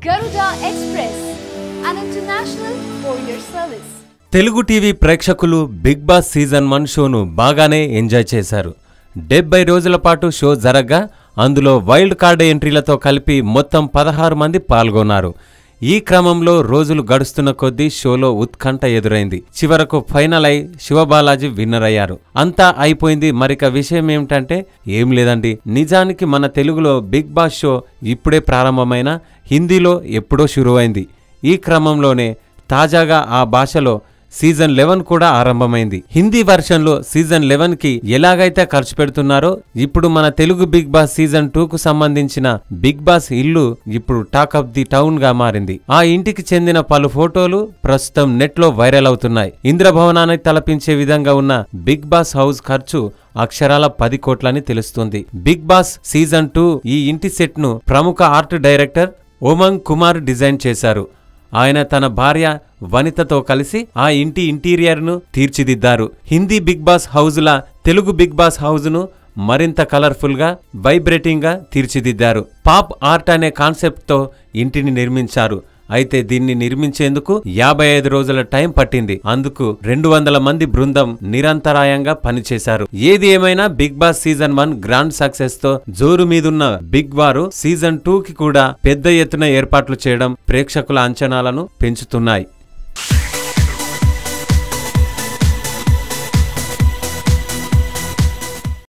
Garuda Express, an international courier service. Telugu TV ప్రేక్షకులు Bigg Boss season one షోను బాగానే enjoy చేశారు డెబ్బై రోజుల పాటు షో జరగ్గా అందులో వైల్డ్ కార్డ్ ఎంట్రీలతో కలిపి మొత్తం పదహారు మంది పాల్గొన్నారు ఈ క్రమంలో రోజులు గడుస్తున్న కొద్దీ షోలో ఉత్కంఠ ఎదురైంది చివరకు ఫైనల్ అయి శివబాలాజీ విన్నర్ అయ్యారు అంతా అయిపోయింది మరిక విషయం ఏమిటంటే ఏం లేదండి నిజానికి మన తెలుగులో బిగ్ బాస్ షో ఇప్పుడే ప్రారంభమైన హిందీలో ఎప్పుడో షురువైంది ఈ క్రమంలోనే తాజాగా ఆ భాషలో సీజన్ లెవెన్ కూడా ఆరంభమైంది హిందీ వెర్షన్లో సీజన్ లెవెన్ కి ఎలాగైతే ఖర్చు పెడుతున్నారో ఇప్పుడు మన Telugu Bigg Boss season two కు సంబంధించిన బిగ్ బాస్ ఇల్లు ఇప్పుడు టాక్ ఆఫ్ ది టౌన్ గా మారింది ఆ ఇంటికి చెందిన పలు ఫోటోలు ప్రస్తుతం నెట్ లో వైరల్ అవుతున్నాయి ఇంద్రభవనాన్ని తలపించే విధంగా ఉన్న బిగ్ బాస్ హౌస్ ఖర్చు అక్షరాల పది కోట్లని తెలుస్తుంది బిగ్ బాస్ సీజన్ టూ ఈ ఇంటి సెట్ ను ప్రముఖ art director Omung Kumar design చేశారు ఆయన తన భార్య వనితతో కలిసి ఆ ఇంటి ఇంటీరియర్ను తీర్చిదిద్దారు హిందీ బిగ్ బాస్ హౌజుల తెలుగు బిగ్ బాస్ హౌజ్ను మరింత కలర్ఫుల్గా వైబ్రేటింగ్గా తీర్చిదిద్దారు పాప్ ఆర్ట్ అనే కాన్సెప్ట్తో ఇంటిని నిర్మించారు అయితే దీన్ని నిర్మించేందుకు యాభై ఐదు రోజుల టైం పట్టింది అందుకు రెండు వందల మంది బృందం నిరంతరాయంగా పనిచేశారు ఏది ఏమైనా Bigg Boss season one grand success తో జోరు మీదున్న బిగ్ వారు సీజన్ టూ కి కూడా పెద్ద ఎత్తున ఏర్పాట్లు చేయడం ప్రేక్షకుల అంచనాలను పెంచుతున్నాయి